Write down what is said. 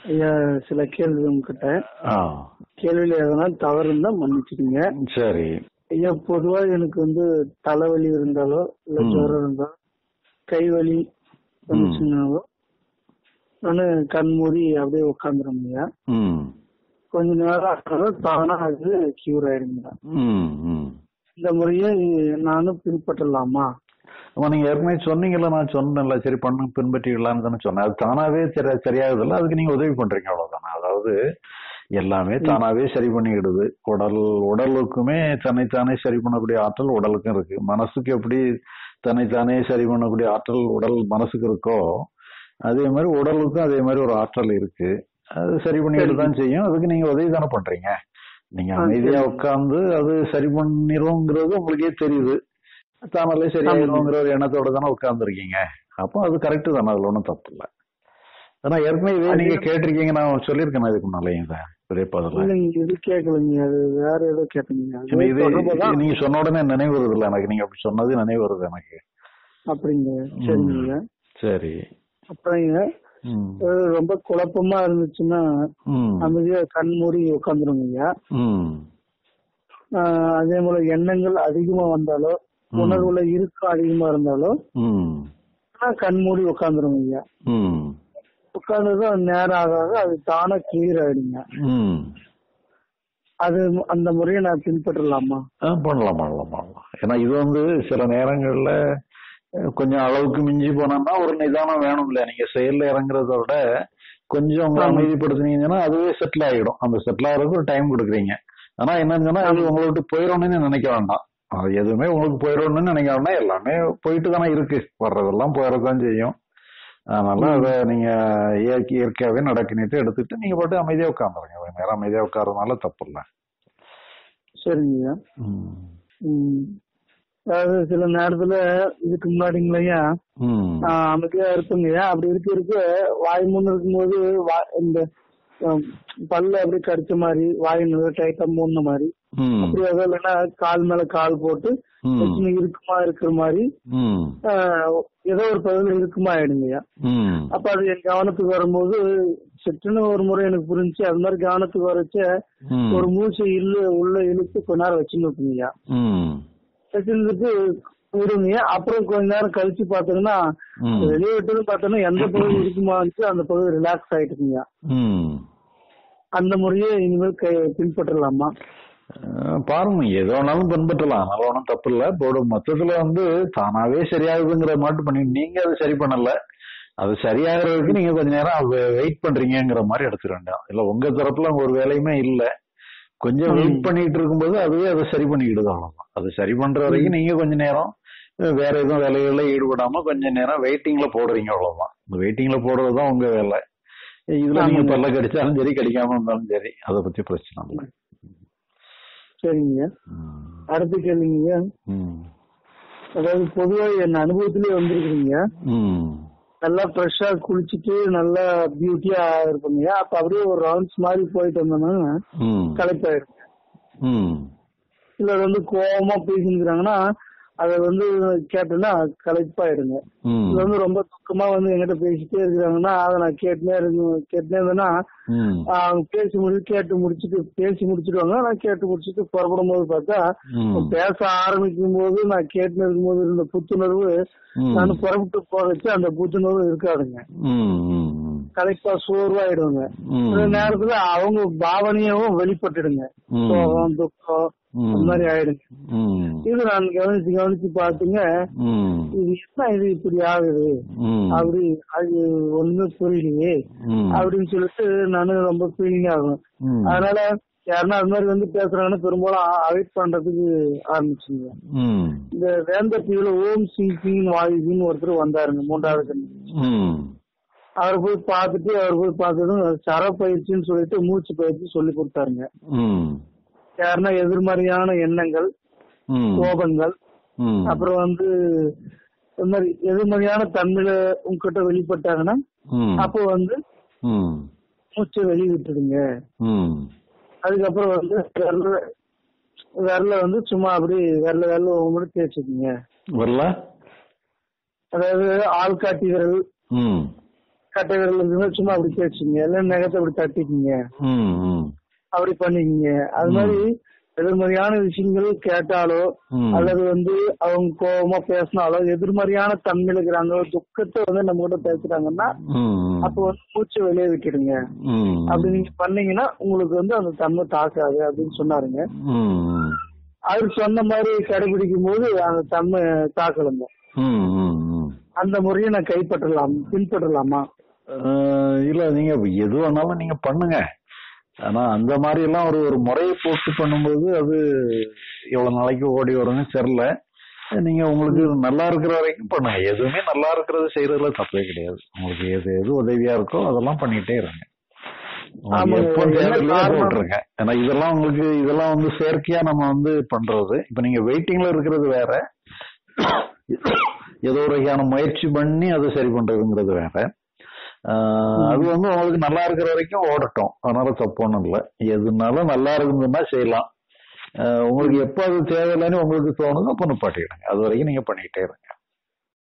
ஐயா சில கேள்வி உங்ககிட்ட ஆ கேள்வியில எதனா தவறு இருந்தா மன்னிச்சுக்கோங்க சரி ஐயா பொதுவா எனக்கு வந்து தலைவலி இருந்தாலோ இல்ல ம். ஜுரம் இருந்தாலோ கை வலி வந்துச்சுனாலோ நானு கண் மூடி அப்படியே உட்காந்துருங்க ஐயா ம் கொஞ்ச நேரம் ஆனாலும் தானா அது கியூர் ஆயிடுங்க ம் ம் இந்த முறையை நானும் பின்பற்றலாமா ஆமா நீங்க ஏற்கனவே சொன்னீங்கல்ல நான் சொன்னேன்ல சரி பண்ணு பின்பற்றிக்கலாம்னு தானே சொன்னேன் அது தானாவே சரி சரியாகுதுல்ல அதுக்கு நீங்க உதவி பண்றீங்க அவ்வளவுதானே அதாவது எல்லாமே தானாவே சரி பண்ணிக்கிடுது உடல் உடலுக்குமே தன்னைத்தானே சரி பண்ணக்கூடிய ஆற்றல் உடலுக்கும் இருக்கு மனசுக்கு எப்படி தன்னைத்தானே சரி பண்ணக்கூடிய ஆற்றல் உடல் மனசுக்கு இருக்கோ அதே மாதிரி உடலுக்கும் அதே மாதிரி ஒரு ஆற்றல் இருக்கு அது சரி பண்ணிக்கிட்டு தான் செய்யும் அதுக்கு நீங்க உதவி தானே பண்றீங்க நீங்க ஆ, அமைதியா சரி. உட்கார்ந்து அது சரி பண்ணிருங்கிறது உங்களுக்கே தெரியுது தானாலே சரியாயிருங்கிற ஒரு எண்ணத்தோட தானே உட்கார்ந்துருக்கீங்க அப்போ அது கரெக்ட் தானே அதுல ஒன்றும் தப்பு இல்லை ஆனா ஏற்கனவே இதே அது- நீங்க கேட்டிருக்கீங்க நான் சொல்லியிருக்கேன் இதுக்கு முன்னாலே இதை விரைப்பதில் இல்லைங்க இது கேட்கலைங்க அது வேற ஏதோ கேட்டீங்க இது அது தொடர்புதான். நீங்க சொன்ன உடனே நினைவு வருது இல்ல எனக்கு நீங்க அப்படி சொன்னது நினைவு வருது எனக்கு அப்படிங்க சரிங்க சரி அப்புறங்க ம் அது ரொம்ப குழப்பமா இருந்துச்சுன்னா ம் அமைதியா கண் மூடி உட்காந்துருங்க ம் அதே போல எண்ணங்கள் அதிகமா வந்தாலோ ம். உணர்வுல இறுக்கம் அதிகமா இருந்தாலோ ம் நான் கண் மூடி உட்காந்துருங்க ம் உட்கார்ந்ததும் நேரம் ஆக ஆக அது தானா கிளியர் ஆயிடுங்க ம் அது அந்த முறையை நான் பின்பற்றலாமா ஆ, பண்ணலாம் பண்ணலாம் பண்ணலாம் ஏன்னா இது வந்து சில நேரங்கள்ல அஹ், கொஞ்சம் அளவுக்கு மிஞ்சி போனோம்னா ஒரு நிதானம் வேணும் இல்ல நீங்க செயல்ல இறங்குறத விட கொஞ்சம் உங்களை ஆமா. அமைதிப்படுத்துனீங்கன்னா அதுவே செட்டில் ஆகிடும் அந்த செட்டில் ஆகிறதுக்கு ஒரு டைம் கொடுக்குறீங்க ஆனா என்னன்னு சொன்னா அது உங்களை விட்டு போயிடணும்னு நினைக்க வேண்டாம் அது எதுவுமே உங்களுக்கு போயிடணும்னு நினைக்க வேண்டாம் எல்லாமே போயிட்டு தானே இருக்கு வர்றதெல்லாம் போயிடத்தான் செய்யும் அதனால ம். அதை நீங்க இயற்கை இயற்கையாவே நடக்குனிட்டு எடுத்துட்டு நீங்க பாட்டு அமைதியா உட்காந்துருங்க கொஞ்ச நேரம் அமைதியா உட்காரதுனால தப்பு இல்லை சரிங்க ம். அதாவது சில நேரத்துல இதுக்கு முன்னாடிங்களையா ம் ஆஹ் அமைதியா இருப்பீங்க அப்படி இருக்க இருக்க வாய் முன்னு இருக்கும்போது வா- இந்த ஆஹ், பல்ல அப்படியே கடிச்ச மாதிரி வாய் நல்லா டைட்டா மூடின மாதிரி ம் அப்படி அது இல்லைன்னா கால் மேல கால் போட்டு ம் பிரச்சனை இருக்குமா இருக்கிற மாதிரி ம் ஆஹ், ஏதோ ஒரு பகுதியில் இருக்குமா ஆயிடுங்கய்யா ம் அப்ப அது என் கவனத்துக்கு வரும்போது சிட்டுன்னு ஒரு முறை எனக்கு புரிஞ்சு அது மாதிரி கவனத்துக்கு வரச்ச ம் ஒரு மூச்சை இல்லு உள்ள இழுத்து கொஞ்ச நேரம் வச்சுன்னு இருக்குங்கய்யா ம் வச்சிருந்துட்டு விடுங்க அப்புறம் கொஞ்ச நேரம் கழிச்சு பாத்தீங்கன்னா ம். வெளியே விட்டது பார்த்தோன்னா எந்த பகுதி இருக்குமான்னு அந்த பகுதி ரிலாக்ஸ் ஆயிட்டுக்குங்க ம் அந்த முறையே இனிமேல் கை- பின்பற்றலாமா அஹ் பாருங்க எது வேணாலும் பின்பற்றலாம் அதனால ஒன்றும் தப்பு இல்லை போடு மொத்தத்துல வந்து தானாவே சரியாகுதுங்கிற மட்டும் பண்ணி நீங்க அது சரி பண்ணல அது சரியாகிறதுக்கு நீங்க கொஞ்ச நேரம் வெயிட் பண்றீங்கங்கிற மாதிரி எடுத்துக்க வேண்டாம் இல்ல உங்க தரப்புல ஒரு வேலையுமே இல்ல கொஞ்சம் ம். வெயிட் பண்ணிட்டு இருக்கும்போது அதுவே அதை சரி பண்ணிக்கிடுது அவ்வளவுதான் அது சரி பண்ற வரைக்கும் நீங்க கொஞ்ச நேரம் அஹ் வேற எதுவும் வேலைகள்ல ஈடுபடாம கொஞ்ச நேரம் வெயிட்டிங்ல போடுறீங்க அவ்வளவுதான் இந்த வெயிட்டிங்ல போடுறதுதான் உங்க வேலை இதுல நீங்க ஆமாங்க. பல்ல கடிச்சாலும் சரி கடிக்காம இருந்தாலும் சரி அதை பத்தி பிரச்சனை இல்லை சரிங்க ம். அடுத்த கேள்விங்க ம். அதாவது பொதுவா என் அனுபவத்திலேயே வந்திருக்குறீங்க ம். நல்லா ஃப்ரெஷ்ஷா குளிச்சுட்டு நல்லா பியூட்டியா இருப்பீங்க அப்ப அப்படியே ஒரு ரவுண்ட்ஸ் மாதிரி போயிட்டு வந்தோம்னா ம். களைப்பாயிடும் ம். சிலர் வந்து கோவமா பேசிக்கிறாங்கன்னா அதை வந்து கேட்டேன்னா களைப்பாயிடுங்க ம். இது வந்து ரொம்ப துக்கமா வந்து என்கிட்ட பேசிட்டே இருக்கிறாங்கன்னா அதை நான் கேட்டுனே இருக்கு கேட்டுனே இருந்தேன்னா ம். ஆஹ் அவங்க பேசி முடி கேட்டு முடிச்சுட்டு பேசி முடிச்சிடுவாங்க நான் கேட்டு முடிச்சுட்டு புறப்படும் போது பார்த்தா ம். பேச ஆரம்பிக்கும் போது நான் கேட்டுன்னு இருக்கும்போது இருந்த புத்துணர்வு ம். நான் புறப்பட்டு போகச்சு அந்த புத்துணர்வு இருக்காதுங்க ம். ம். ம். களைப்பா சோர்வாயிடுவாங்க ம். சில நேரத்துல அவங்க பாவனையாவும் வெளிப்பட்டுடுங்க ம். சோகம் துக்கம் ம். அந்த மாதிரி ஆயிடுங்க ம். இது நான் கவனிச்சு கவனிச்சு பாத்துங்க ம். இது என்ன இது இப்படி ஆகுது ம். அப்படி அது ஒண்ணுமே புரியலையே ம். அப்படின்னு சொல்லிட்டு நானு ரொம்ப ஃபீலிங் ஆகும் ம். அதனால யாருன்னா அது மாதிரி வந்து பேசுறாங்கன்னா பெரும்பாலும் அவாய்ட் பண்றதுக்கு ஆரம்பிச்சுங்க ம். இந்த வேந்த தீவுல ஓம் சிங் சிங் வாயுன்னு ஒருத்தர் வந்தாருங்க மூன்றாவது கண்ணு ம். அவர் போய் பார்த்துட்டு அவர் போய் பார்த்ததும் சர பயிற்சின்னு சொல்லிட்டு மூச்சு பயிற்சி சொல்லி கொடுத்தாருங்க ம். யாருன்னா எதிர்மறையான எண்ணங்கள் ம். கோபங்கள் ம். அப்புறம் வந்து இந்த மாதிரி எதிர்மறையான தன்மையில உங்ககிட்ட வெளிப்பட்டாங்கன்னா ம். அப்போ வந்து ம். மூச்சை வெளியே விட்டுடுங்க ம். அதுக்கப்புறம் வந்து விரல விரல வந்து சும்மா அப்படி விரல விரல ஒவ்வொரு தேய்ச்சிக்கோங்க வரல அதாவது ஆள்காட்டி விரல் ம். கட்டை விரல் இருக்குன்னா சும்மா அப்படி தேய்ச்சிங்க இல்ல நகத்தை அப்படி தட்டிக்கிங்க ம் ம் அப்படி பண்ணிக்கிங்க அது மாதிரி எதிர்மறையான விஷயங்கள் கேட்டாலோ ம். அல்லது வந்து அவங்க கோபமா பேசினாலோ எதிர்மறையான தன்மையில இருக்கிறாங்க துக்கத்தை வந்து நம்ம கிட்ட பேசுறாங்கன்னா ம் ம். அப்ப வந்து மூச்சு வெளியே விட்டுடுங்க ம் அப்படி நீங்க பண்ணீங்கன்னா உங்களுக்கு வந்து அந்த தன்மை தாக்காது அப்படின்னு சொன்னாருங்க ம் ம். அவர் சொன்ன மாதிரி கடைபிடிக்கும் போது அந்த தன்மை தாக்கலுங்க ம் ம் ம். அந்த முறையை நான் கைப்பற்றலாம் பின்பற்றலாமா அஹ் இல்ல நீங்க எது வேணாலும் நீங்க பண்ணுங்க ஆனா அந்த மாதிரி எல்லாம் ஒரு ஒரு முறையை போட்டு பண்ணும்போது அது எவ்வளவு நாளைக்கு ஓடி வரும்னு தெரியல நீங்க உங்களுக்கு நல்லா இருக்கிற வரைக்கும் பண்ணுங்க எதுவுமே நல்லா இருக்கிறது செய்யறதுல தப்பே கிடையாது உங்களுக்கு எது எது உதவியா இருக்கோ அதெல்லாம் பண்ணிட்டே இருங்க உங்களுக்கு ஆமாங்க. எப்போ என்ன தேவையில்லையோ காரணம்? போட்டுருங்க ஏன்னா இதெல்லாம் உங்களுக்கு இதெல்லாம் வந்து செயற்கையா நம்ம வந்து பண்றது இப்ப நீங்க வெயிட்டிங்ல இருக்கிறது வேற ஏதோ ஒரு வகையான முயற்சி பண்ணி அதை சரி பண்றதுங்கிறது வேற ஆஹ் அது வந்து உங்களுக்கு நல்லா இருக்கிற வரைக்கும் ஓடட்டும் அதனால தப்பு ஒண்ணும் இல்லை எதுனாலும் நல்லா இருந்ததுன்னா செய்யலாம் ஆஹ் உங்களுக்கு எப்போ அது தேவையில்லைன்னு உங்களுக்கு தோணுதோ அப்போ நிப்பாட்டிடுங்க அது வரைக்கும் நீங்க பண்ணிக்கிட்டே இருங்க